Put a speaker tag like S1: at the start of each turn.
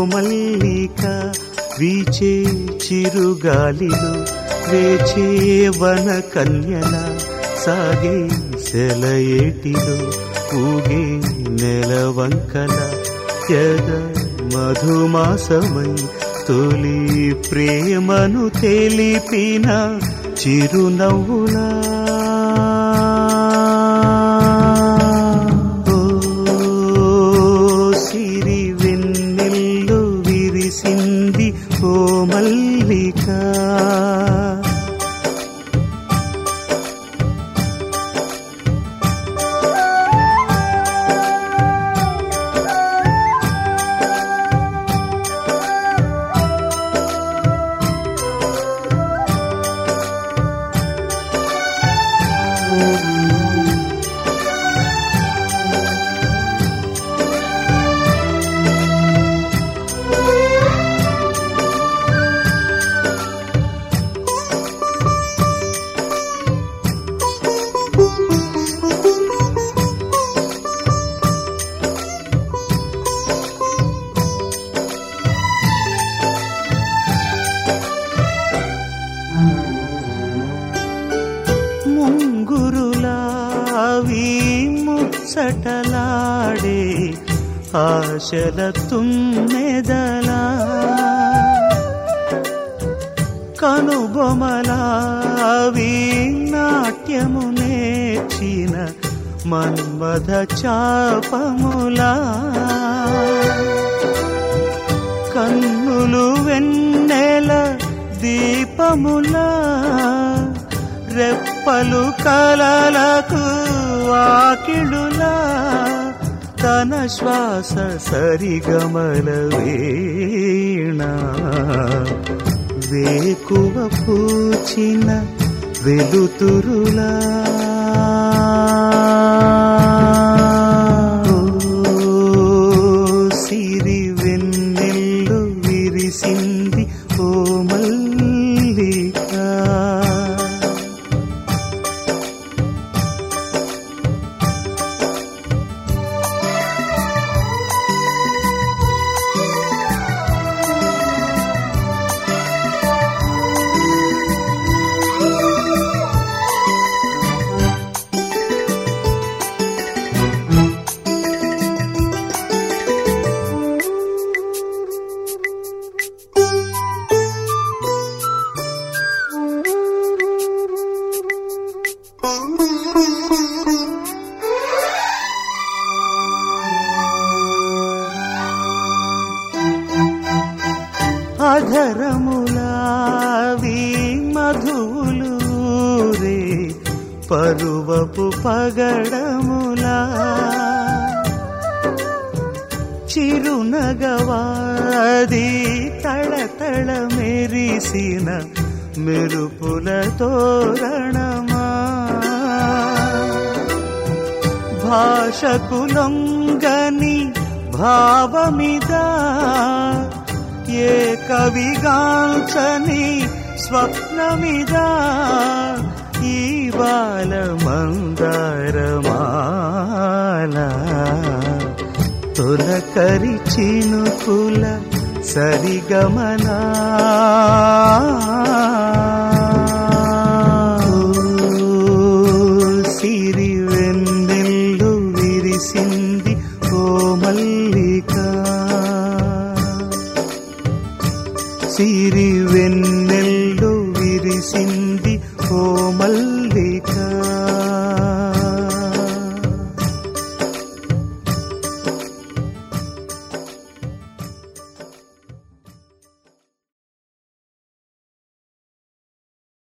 S1: మల్లిక వీచే చిరుగాలిలో వేచే వన కన్యల సాగే సెలయేటిలో ఊగే నెలవంకల ఎద మధుమాసమై తొలి ప్రేమను తెలిపిన చిరునవ్వులా ఓ సిరి వెన్నెల్లు విరిసింది ఓ మల్లిక ముంగురులావి ముచ్చటలాడే ఆశల తుమ్మెదలా కనుబొమలావి నాట్యము నేర్చిన మన్మథ చాపములా కన్నులు వెన్నెల దీపములా రెప్పలు కలలకు వాకిడులా తన శ్వాస సరిగమల వీణ వేకువ పూచిన వెలుతురులా ఓ సిరి వెన్నెల్లు విరిసింది ఓ మల్లిక అధరములావి మధువులు రే పరువపు పగడములా చిరునగవాది తళతళ మెరిసిన మెరుపుల తోరణమా భాషకు లొంగని భావమిదా ఏ కవిగాంచని స్వప్నమిదా ఈ బాల మందారమాల తొలకరి చినుకుల సరిగమనా ఓ సిరి వెన్నెల్లు విరిసింది ఓ మల్లిక సిరి వెన్నె